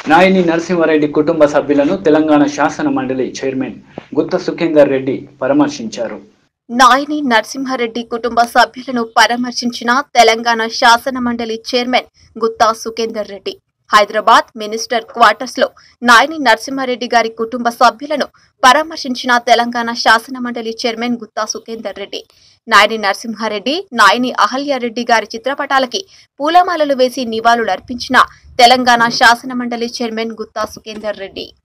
నాయని నరసింహారెడ్డి కుటుంబ సభ్యులను తెలంగాణ శాసన మండలి చైర్మన్ గుత్త సుఖేందర్ రెడ్డి పరామర్శించారు నాయని నరసింహారెడ్డి కుటుంబ సభ్యులను పరామర్శించిన తెలంగాణ శాసన మండలి chairman Gutta Sukhender Reddy Hyderabad minister quarters లో నాయని నరసింహారెడ్డి గారి కుటుంబ సభ్యులను పరామర్శించిన తెలంగాణ శాసన మండలి చైర్మన్ గుత్తా సుఖేందర్ రెడ్డి నాయని నరసింహారెడ్డి నాయని అహల్యారెడ్డి గారి చిత్రపటాలకి పూలమాలలు వేసి నివాళులర్పించిన తెలంగాణ శాసన మండలి చైర్మన్ గుత్తా సుఖేందర్ రెడ్డి